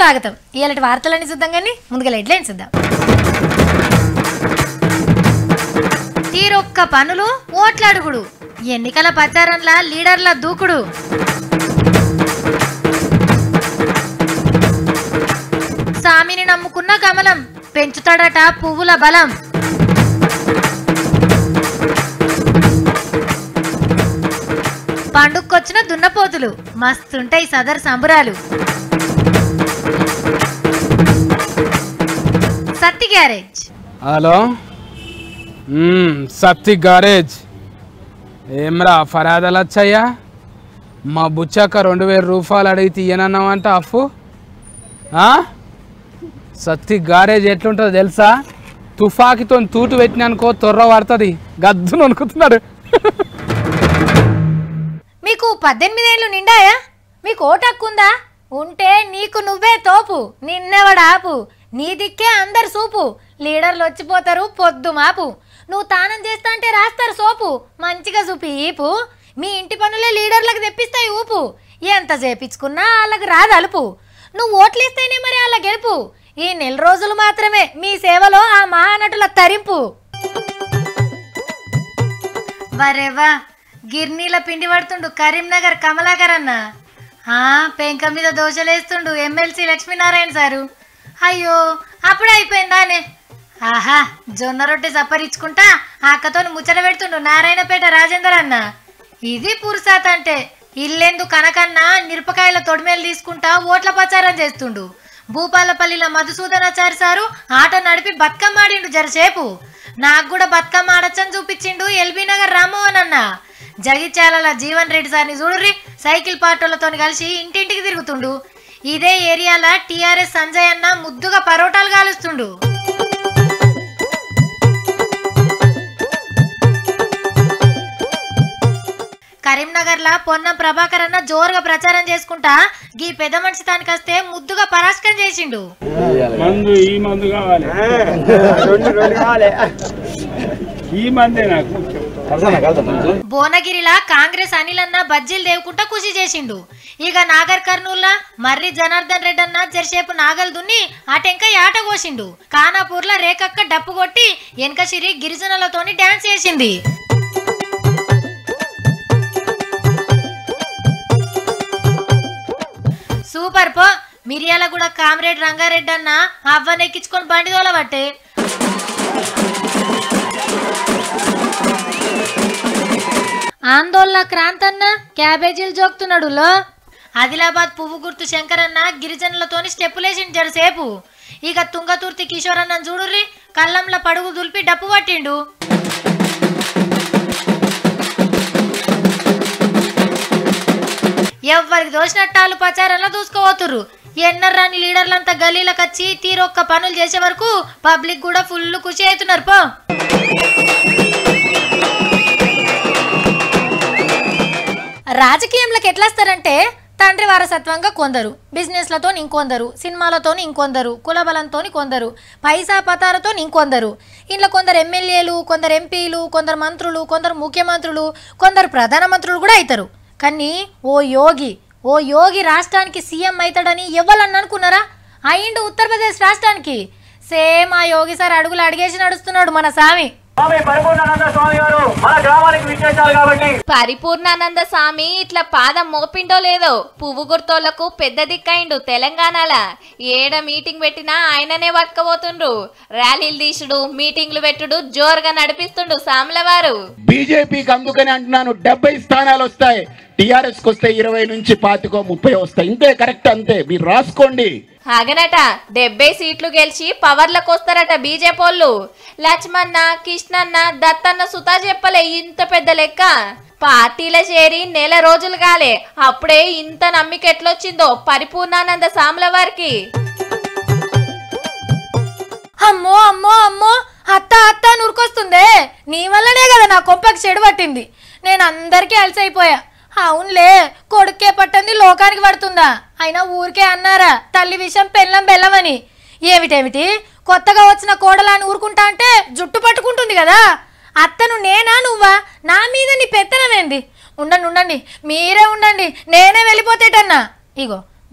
స్వాగతం ఇలాంటి వార్తలన్నీ చూద్దాం కానీ ముందుగా హెడ్లైన్స్ చూద్దాం తీరొక్క పనులు ఓట్లాడుగుడు ఎన్నికల ప్రచారంలా లీడర్ల దూకుడు సామిని నమ్ముకున్న కమలం పెంచుతాడట పువ్వుల బలం పండుగకొచ్చిన దున్నపోతులు మస్తుంటాయి సదర్ సంబురాలు Satti garage hello hmm, Satti garage ఏమ్రా ఫరాదలు వచ్చాయా మా బుచ్చక్క రెండు వేల రూపాయలు అడిగితే ఇయ్యనన్నావంట అఫ్ ఆ? సత్తి గారేజ్ ఎట్లుంటుందో తెలుసా తుఫాకితో తూటు పెట్టినానుకో తొర్ర పడుతుంది గద్దును వణుకుతున్నాడు మీకు పద్దెనిమిదేళ్ళు నిండాయా మీకు ఓటు హక్కుందా ఉంటే నీకు నువ్వే తోపు నిన్నెవడు ఆపు నీ దిక్కే అందరు సూపు లీడర్లు వచ్చిపోతారు పొద్దు మాపు నువ్వు తానం చేస్తా అంటే రాస్తారు సోపు మంచిగా చూపి ఈపు మీ ఇంటి పనులే లీడర్లకు తెప్పిస్తాయి ఊపు ఎంత చేపించుకున్నా వాళ్ళకి రాదు అలుపు నువ్వు ఓట్లేస్తేనే మరి వాళ్ళ గెలుపు ఈ నెల రోజులు మాత్రమే మీ సేవలో ఆ మహానటుల తరింపు వరేవా గిర్నీల పిండి పడుతుండు కరీంనగర్ కమలాకర్ అన్న ఆ, పెంక మీద దోశలేస్తుండు ఎమ్మెల్సీ లక్ష్మీనారాయణ సారు అయ్యో అప్పుడే అయిపోయిందానే ఆహా జొన్న రొట్టె సప్పరించుకుంటా ఆ అక్కతోని ముచ్చట పెడుతుండు నారాయణపేట రాజేందర్ అన్న ఇది పురుసాత్ అంటే ఇల్లెందు కనకన్నా మిరపకాయల తొడిమేలు తీసుకుంటా ఓట్ల ప్రచారం చేస్తుండు భూపాలపల్లిలో మధుసూదనాచారి సారు ఆటో నడిపి బతుకమ్మ ఆడిండు జరసేపు నాకు కూడా బతుకమ్మ ఆడచ్చని చూపించిండు ఎల్బీ నగర్ రామ్మోహన్ అన్న జగిత్యాల జీవన్ రెడ్డి సార్ని చూడుర్రి సైకిల్ పాటోలతో కలిసి ఇంటింటికి తిరుగుతుండు ఇదే ఏరియాల టీఆర్ఎస్ సంజయ్ అన్న ముద్దుగా పరోటాలు కాలుస్తుండు కరీంనగర్లా పొన్నం ప్రభాకర్ అన్న జోరుగా ప్రచారం చేసుకుంటా గీ పెద్ద మనిషి తానికి వస్తే ముద్దుగా పరాస్కం చేసిండు మందు ఈ మందు కావాలి ఈ మందే నాకు ముఖ్యం భువనగిరిలా కాంగ్రెస్ అనిల్ అన్న బజ్జీలు దేవుకుంటా కృషి చేసిండు ఇక నాగర్ కర్నూల్లా మర్రి జనార్దన్ రెడ్డి అన్న జరసేపు నాగలు దున్ని అటెంక ఆట కోసిండు కానాపూర్ల రేకక్క డప్పు కొట్టి వెనకసిరి గిరిజనులతోని డాన్స్ చేసింది సూపర్ పో మిరియాల కూడా కామ్రేడ్ రంగారెడ్డి అన్న అవ్వనెక్కించుకొని బండి తోలబట్టే ఆందోళన క్రాంతన్న క్యాబేజీలు జోక్తున్నాడు లో ఆదిలాబాద్ పువ్వు గుర్తు శంకరన్న గిరిజనులతోని స్టెప్పులేసిండు జరసేపు ఇక తుంగతుర్తి కిషోర్ అన్న చూడుర్రి కళ్ళంల పడుగు దులిపి డప్పు పట్టిండు ఎవ్వరికి దోసినట్టాలు ప్రచారంలో దూసుకోపోతుర్రు ఎన్నర్రాని లీడర్లంతా గలీలకు వచ్చి తీరొక్క పనులు చేసే వరకు పబ్లిక్ కూడా ఫుల్ ఖుషి అవుతున్నారు పో రాజకీయంలోకి ఎట్లా వస్తారంటే తండ్రి వారసత్వంగా కొందరు బిజినెస్లతో ఇంకొందరు సినిమాలతో ఇంకొందరు కులబలంతో కొందరు పైసా పతారతో ఇంకొందరు ఇంట్లో కొందరు ఎమ్మెల్యేలు కొందరు ఎంపీలు కొందరు మంత్రులు కొందరు ముఖ్యమంత్రులు కొందరు ప్రధానమంత్రులు కూడా అవుతారు కానీ ఓ యోగి ఓ యోగి రాష్ట్రానికి సీఎం అవుతాడని ఎవరన్నా అనుకున్నారా అయిండు ఉత్తరప్రదేశ్ రాష్ట్రానికి సేమ్ ఆ యోగి సార్ అడుగులు అడిగేసి నడుస్తున్నాడు మన సామి స్వామి పరిపూర్ణానంద స్వామి గారు మన గ్రామానికి విచ్చేశారు కాబట్టి పరిపూర్ణానంద స్వామి ఇట్లా పాదం మోపిండో లేదో పువ్వు గుర్తోళ్లకు పెద్ద దిక్కయిండు తెలంగాణల ఏడ మీటింగ్ పెట్టినా ఆయననే పట్టుకపోతుండ్రు ర్యాలీలు తీసుడు మీటింగ్లు పెట్టుడు జోరుగా నడిపిస్తుండు సాముల వారు బీజేపీకి అందుకని అంటున్నాను డెబ్బై స్థానాలు వస్తాయి టిఆర్ఎస్ కి వస్తే ఇరవై నుంచి పాతికో ముప్పై వస్తాయి ఇంతే కరెక్ట్ అంతే మీరు రాసుకోండి అగనట డెబ్బై సీట్లు గెలిచి పవర్లకు వస్తారట బీజేపీళ్ళు లక్ష్మణ కృష్ణన్న దత్తన్న సుతా చెప్పలే ఇంత పెద్ద లెక్క పార్టీలో చేరి నెల రోజులు కాలే అప్పుడే ఇంత నమ్మిక ఎట్లొచ్చిందో పరిపూర్ణానంద సాముల వారికి అమ్మో అమ్మో అమ్మో అత్త అత్త నురుకొస్తుందే నీ వల్లనే కదా నా కొంపకి చెడు పట్టింది నేను అందరికీ అలసైపోయా అవునులే కొడుకే పట్టింది లోకానికి పడుతుందా అయినా ఊరికే అన్నారా తల్లి విషయం పెళ్ళం బెల్లమని ఏమిటేమిటి కొత్తగా వచ్చిన కోడలాని ఊరుకుంటా అంటే జుట్టు పట్టుకుంటుంది కదా అత్తను నేనా నువ్వా నా మీద నీ పెత్తనమేంది ఉండండి ఉండండి మీరే ఉండండి నేనే వెళ్ళిపోతేటన్నా ఇగో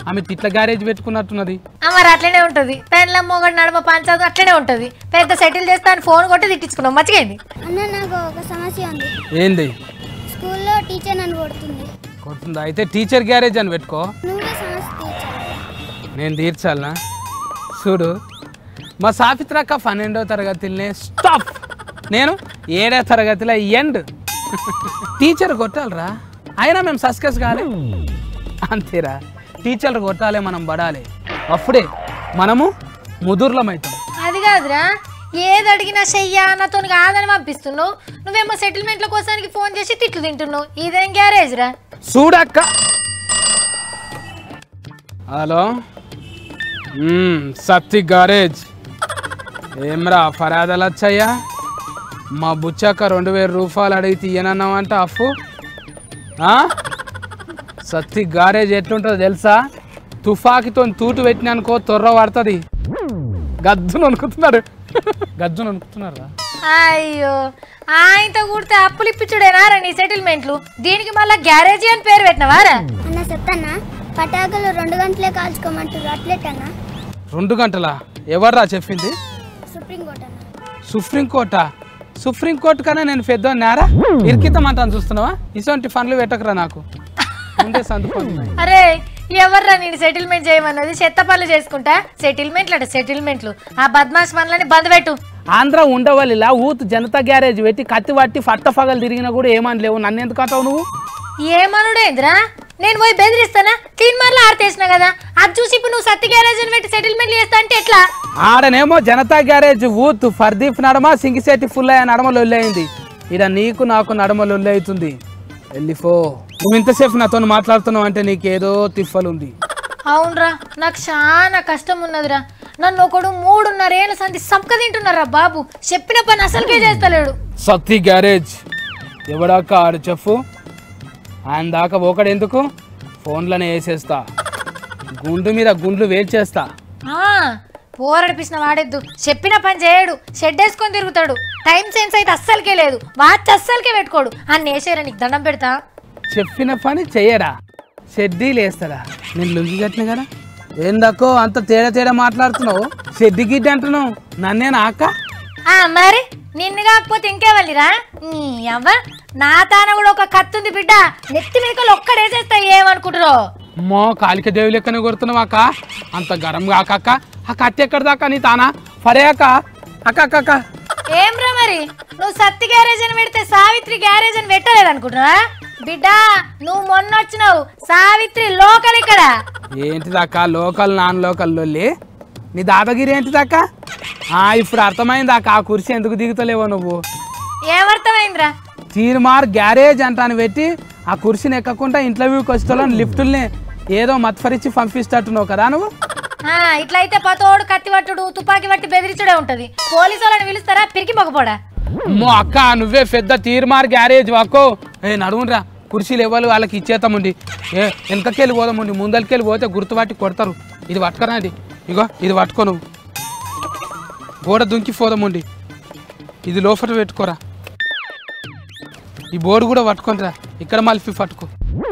ఆమె తిట్ల గ్యారేజ్ పెట్టుకున్నట్టున్నది ఆ, మరి అట్లనే ఉంటుంది పెన్ల మొగడు నడమ పంచాదు అట్లనే ఉంటుంది పెద్ద సెటిల్ చేస్తా అని ఫోన్ కొట్టి తిట్టించుకున్నాం మంచిగా అన్న నాకు ఒక సమస్య ఉంది ఏంది స్కూల్లో టీచర్ నన్ను కొడుతుంది కొడుతుందా అయితే టీచర్ గ్యారేజ్ అని పెట్టుకో నువ్వే సమస్య తీర్చాలి నేను తీర్చాలనా చూడు మా సాఫిత్రక్క పన్నెండో తరగతిలోనే స్టాప్ నేను ఏడో తరగతిలో ఎండ్ టీచర్ కొట్టాలరా అయినా మేము సస్కెస్ కాలే అంతేరా టీచర్ కొట్టాలి మనం పడాలి అప్పుడే మనము ముదుర్లమవుతాం అది కాదురా ఏది అడిగినా చెయ్యా నాతో కాదని పంపిస్తున్నావు నువ్వేమో సెటిల్మెంట్ల కోసానికి ఫోన్ చేసి తిట్లు తింటున్నావు ఇదేం గ్యారేజ్ రా చూడక్క హలో మ్మ్, సత్తి గారేజ్ ఏమ్రా ఫరాదలు వచ్చాయా మా బుచ్చక్క రెండు వేల రూపాయలు అడిగి తీయనన్నావంట అఫ్ ఆ? సత్తి గారేజ్ ఎట్లుంటుందో తెలుసా తుఫాకితో తూటు పెట్టినానుకో తొర్ర పడుతుంది గద్దును అనుకుతున్నారు గద్దును అనుకుతున్నారా అయ్యో ఆయనతో కూడితే అప్పులు ఇప్పించుడేనారా నీ సెటిల్మెంట్లు దీనికి మళ్ళీ గ్యారేజీ అని పేరు పెట్టినవారా అన్న చెప్తానా పటాకులు రెండు గంటలే కాల్చుకోమంటారు అట్లెట్టన్నా రెండు గంటల ఎవర్రా చెప్పింది సుప్రీంకోర్టు అన్న సుప్రీంకోర్ట సుప్రీంకోర్టు కన్నా నేను పెద్ద నేరా ఇరికిద్దామంటాను చూస్తున్నావా ఇటువంటి ఫండ్లు పెట్టకరా నాకు ముందే సందుకోండి అరే ఎవర్రా నేను సెటిల్మెంట్ చేయమన్నది చెత్త పనులు చేసుకుంటా సెటిల్మెంట్లు అట సెటిల్మెంట్లు ఆ బద్మాష్ పనులని బంద్ పెట్టు ఆంధ్ర ఉండవల్లిలా ఊత్ జనతా గ్యారేజ్ పెట్టి కత్తి పట్టి ఫట్ట పగలు తిరిగినా కూడా ఏమని లేవు నన్ను ఎందుకు అంటావు నువ్వు ఏమనుడేంద్రా నేను పోయి బెదిరిస్తానా తీన్ మార్లు ఆడతేసిన కదా అది చూసి ఇప్పుడు నువ్వు సత్తి గ్యారేజ్ అని పెట్టి సెటిల్మెంట్ చేస్తా అంటే ఎట్లా ఆడనేమో జనతా గ్యారేజ్ ఊత్ ఫర్దీప్ నడమ సింగిశెట్టి ఫుల్ అయ్యే నడమ లొల్లయింది ఇడ నీకు నాకు నడమ లొల్లి అవుతుంది వెళ్ళిపో నువ్వు ఇంతసేపు నాతో మాట్లాడుతున్నావు అంటే నీకేదో తిప్పలుంది అవునరా నాకు చాలా కష్టం ఉన్నదిరా నన్ను ఒకడు మూడున్నరేళ్ళ సంధి సంపక తింటున్నారా బాబు చెప్పిన పని అసలుకే చేస్తలేడు సత్తి గ్యారేజ్ ఎవడాక ఆడు చెప్పు ఆయన దాకా ఒకడు ఎందుకు ఫోన్లోనే వేసేస్తా గుండు మీద గుండ్లు వేల్చేస్తా ఆ, పోరడిపిసిన వాడెద్దు చెప్పిన పని చేయడు షెడ్ వేసుకొని తిరుగుతాడు టైం సెన్స్ అయితే అస్సలకే లేదు వాచ్ అస్సలకే పెట్టుకోడు అన్న వేసేరా నీకు దండం పెడతా చెప్పిన పని చెయ్యడా షెడ్డీలు వేస్తాడా నేను లుంగి కట్టిన కదా ఏందక్కో అంత తేడా తేడా మాట్లాడుతున్నావు షెడ్డి గిడ్డి అంటున్నావు నన్నేనా అక్క ఆ మరి నిన్ను కాకపోతే ఇంకేవల్లిరా నీ అవ్వ నా తాన కూడా ఒక కత్తుంది బిడ్డ నెత్తి మీదకి ఒక్కడేసేస్తా ఏమనుకుంటున్నావు అమ్మో కాలిక దేవి లెక్కనే కొడుతున్నావు అక్క అంత గరం కాక అక్క ఆ కత్తి ఎక్కడ దాకా నీ తానా పడే అక్క అక్క అక్క అక్క ఏమ్రా మరి నువ్వు సత్తి గ్యారేజ్ అని పెడితే సావిత్రి గ్యారేజ్ అని పెట్టలేదు అనుకుంటున్నా బిడ్డ నువ్వు మొన్న వచ్చినావు సావిత్రి లోకల్ ఇక్కడ ఏంటిదక్క లోకల్ నాన్ లోకల్ లొల్లి నీ దాదాగిరి ఏంటిదక్క ఆ ఇప్పుడు అర్థమైంది అక్క ఆ కుర్చీ ఎందుకు దిగుతలేవో నువ్వు ఏమర్థమైందిరా తీర్మార్ గ్యారేజ్ అంటాను పెట్టి ఆ కుర్చీని ఎక్కకుండా ఇంట్లో వ్యూకి వచ్చేటోళ్ళని లిఫ్టుల్ని ఏదో మత్ఫరిచ్చి పంపిస్తట్టున్నావు కదా నువ్వు ఆ, ఇట్లయితే పతోడు కత్తి పట్టుడు తుపాకీ పట్టి బెదిరించుడే ఉంటది పోలీసు వాళ్ళని పిలుస్తారా పిరికి మొగపోడా అమ్మో అక్క నువ్వే పెద్ద తీర్మార్ గ్యారేజ్ వాక్కో ఏ నడువునరా కుర్చీలు ఇవ్వాలి వాళ్ళకి ఇచ్చేతామండి ఏ వెనకకెళ్ళి పోదామండి ముందరికెళ్ళి పోతే గుర్తుపట్టి కొడతారు ఇది పట్టుకరా అది ఇగో ఇది పట్టుకో నువ్వు గోడ దుంకి పోదామండి ఇది లోపల పెట్టుకోరా ఈ బోర్డు కూడా పట్టుకోనరా ఇక్కడ మలిపి పట్టుకో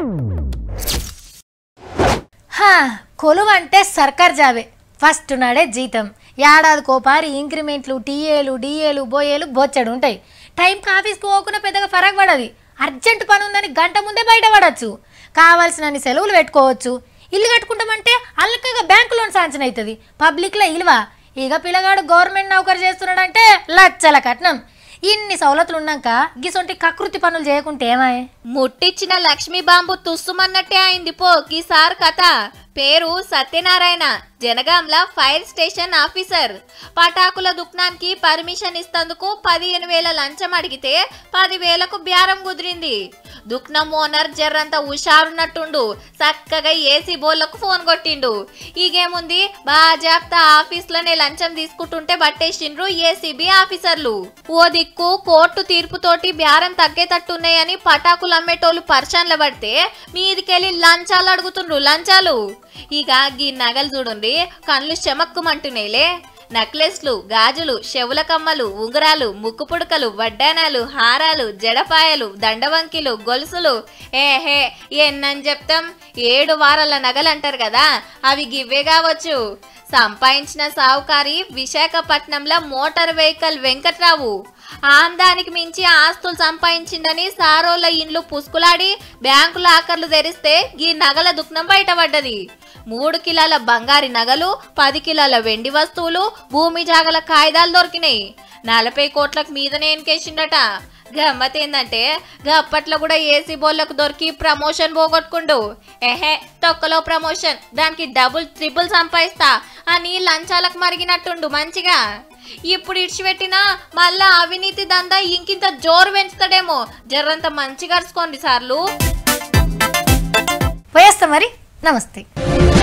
హా, కొలువు అంటే సర్కార్ జాబే ఫస్ట్ నాడే జీతం ఏడాది కోపారి ఇంక్రిమెంట్లు టీఏలు డిఏలు బోయేలు బొచ్చడు ఉంటాయి టైంకి ఆఫీస్కి పోకుండా పెద్దగా ఫరక్ పడది అర్జెంట్ పని ఉందని గంట ముందే బయట పడవచ్చు కావాల్సినన్ని సెలవులు పెట్టుకోవచ్చు ఇల్లు కట్టుకుంటామంటే అల్లకగా బ్యాంకు లోన్ శాంక్షన్ అవుతుంది పబ్లిక్లో ఇలువ ఇక పిల్లగాడు గవర్నమెంట్ నౌకరు చేస్తున్నాడంటే లచ్చల కట్నం ఇన్ని సవలతులు ఉన్నాక గిసొంటి కకృతి పనులు చేయకుంటే ఏమాయ్ ముట్టిచ్చిన లక్ష్మీ బాంబు తుస్సుమన్నట్టే అయింది పో ఈసారి కథ పేరు సత్యనారాయణ జనగాంల ఫైర్ స్టేషన్ ఆఫీసర్ పటాకుల దుకాణానికి పర్మిషన్ ఇస్తందుకు పదిహేను వేల లంచం అడిగితే పదివేలకు బేరం కుదిరింది దుక్నం ఓనర్ జర్రంత హుషారున్నట్టుండు చక్కగా ఏసీ బోర్లకు ఫోన్ కొట్టిండు ఈగేముంది బాజాప్తా ఆఫీస్లోనే లంచం తీసుకుంటుంటే పట్టేసిండ్రు ఏసీబీ ఆఫీసర్లు ఓ దిక్కు కోర్టు తీర్పుతోటి బేరం తగ్గేటట్టున్నాయని పటాకులు అమ్మేటోళ్ళు పర్షన్ల పడితే మీదికెళ్ళి లంచాలు అడుగుతుండ్రు లంచాలు ఇక గీ నగలు చూడండి కళ్ళు చెమక్కుమంటున్నాయిలే నెక్లెస్లు గాజులు చెవుల కమ్మలు ఉంగరాలు ముక్కు పుడకలు వడ్డానాలు హారాలు జడపాయలు దండవంకిలు గొలుసులు ఏహే ఎన్నని చెప్తాం ఏడు వారాల నగలు అంటారు కదా అవి గివ్వే కావచ్చు సంపాదించిన సావుకారి విశాఖపట్నంలో మోటార్ వెహికల్ వెంకట్రావు ఆందానికి మించి ఆస్తులు సంపాదించిందని సారోళ్ళ ఇండ్లు పుసుకులాడి బ్యాంకు లాకర్లు తెరిస్తే ఈ నగల దుఃఖం బయటపడ్డది మూడు కిలోల బంగారి నగలు పది కిలోల వెండి వస్తువులు భూమి జాగల కాగితాలు దొరికినాయి నలభై కోట్లకు మీదనే ఎన్కేసిండట గమ్మత్ ఏందంటే అప్పట్లో కూడా ఏసీ బోర్లకు దొరికి ప్రమోషన్ పోగొట్టుకుండు ఎహే తొక్కలో ప్రమోషన్ దానికి డబుల్ త్రిబుల్ సంపాదిస్తా అని లంచాలకు మరిగినట్టుండు మంచిగా ఇప్పుడు ఇడిచిపెట్టినా మళ్ళా అవినీతి దందా ఇంకింత జోరు పెంచుతాడేమో జర్రంత మంచిగా అరుచుకోండి సార్లు పోయేస్తా మరి నమస్తే